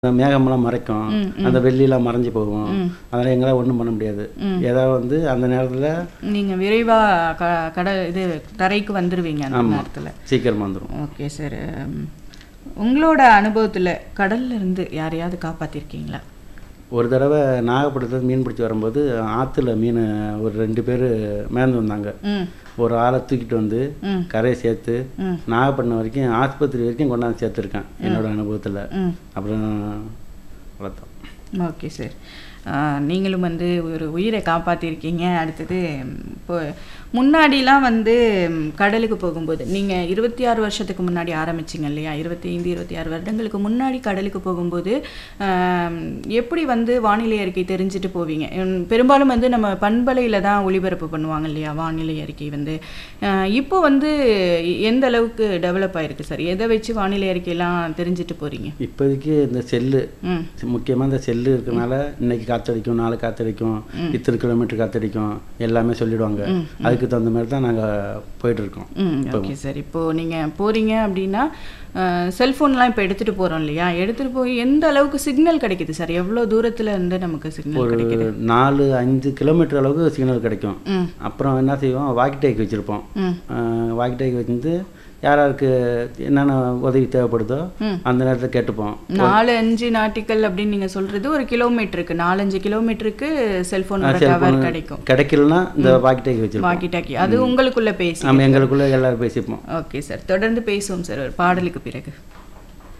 அந்த மேகமெல்லாம் மறைக்கும் அந்த வெள்ளிலாம் மறைஞ்சு போகும் அதெல்லாம் எங்களால் ஒன்றும் பண்ண முடியாது ஏதாவது வந்து அந்த நேரத்தில் நீங்க விரைவா க கடை இது தரைக்கு வந்துருவீங்க அந்த நேரத்துல சீக்கிரமாக வந்துடும் ஓகே சார் உங்களோட அனுபவத்துல கடல்ல இருந்து யாரையாவது காப்பாத்திருக்கீங்களா ஒரு தடவை நாகப்பட்டினத்தில் மீன் பிடிச்சி வரும்போது ஆற்றுல மீன் ஒரு ரெண்டு பேர் மேந்து வந்தாங்க ம் ஒரு ஆளை தூக்கிட்டு வந்து ம். கரையை சேர்த்து ம். நாகப்பட்டினம் வரைக்கும் ஆஸ்பத்திரி வரைக்கும் கொண்டாந்து சேர்த்துருக்கேன் என்னோட அனுபவத்தில் ம் அப்புறம் வளர்த்தோம் ஓகே சார் நீங்களும் வந்து ஒரு உயிரை காப்பாற்றிருக்கீங்க அடுத்தது ம், இப்போ முன்னாடிலாம் வந்து ம், கடலுக்கு போகும்போது நீங்கள் இருபத்தி ஆறு வருஷத்துக்கு முன்னாடி ஆரம்பிச்சிங்க இல்லையா இருபத்தி ஐந்து இருபத்தி ஆறு வருடங்களுக்கு முன்னாடி கடலுக்கு போகும்போது ஆம், எப்படி வந்து வானிலை அறிக்கை தெரிஞ்சுட்டு போவீங்க ம், பெரும்பாலும் வந்து நம்ம பண்பலையில் தான் ஒளிபரப்பு பண்ணுவாங்க இல்லையா வானிலை அறிக்கை வந்து அஹ், இப்போ வந்து எந்த அளவுக்கு டெவலப் ஆயிருக்கு சார் எதை வச்சு வானிலை அறிக்கையெல்லாம் தெரிஞ்சுட்டு போகிறீங்க இப்போதைக்கு இந்த செல்லு ம் முக்கியமாக இந்த செல்லு இருக்கனால இன்னைக்கு காத்தடிக்கும் நாளை காத்தடிக்கும் இத்தனை கிலோமீட்டர் காத்தடிக்கும் எல்லாமே சொல்லிடுவாங்க அதுக்கு தகுந்த மாதிரி தான் நாங்கள் போயிட்டு இருக்கோம் ம் ஓகே சார் இப்போ நீங்க போறீங்க அப்படின்னா செல்ஃபோன்லாம் இப்போ எடுத்துட்டு போறோம் இல்லையா எடுத்துட்டு போய் எந்த அளவுக்கு சிக்னல் கிடைக்குது சார் எவ்வளோ தூரத்துல இருந்து நமக்கு சிக்னல் ஒரு கிடைக்குது நாலு அஞ்சு கிலோமீட்டர் அளவுக்கு சிக்னல் கிடைக்கும் ம் அப்புறம் என்ன செய்வோம் வாக்கி டேக் வச்சுருப்போம் ம் வாக்கி டேக் வச்சிருந்து யார் யாருக்கு என்னென்ன உதவி தேவைப்படுதோ ம். அந்த நேரத்தில் கேட்டுப்போம் நாலு அஞ்சு நாட்டிக்கல் அப்படின்னு நீங்க சொல்றது ஒரு கிலோமீட்டருக்கு நாலஞ்சு கிலோமீட்டருக்கு செல்போனோட டவர் கிடைக்கும் கிடைக்கலன்னா இந்த வாக்கி டேக் வச்சுருப்போம் வாக்கி டாக்கி அது உங்களுக்குள்ள பேசி நம்ம எங்களுக்குள்ளே எல்லாரும் பேசிப்போம் ஓகே சார் தொடர்ந்து பேசுவோம் சார் ஒரு பாடலுக்கு பிறகு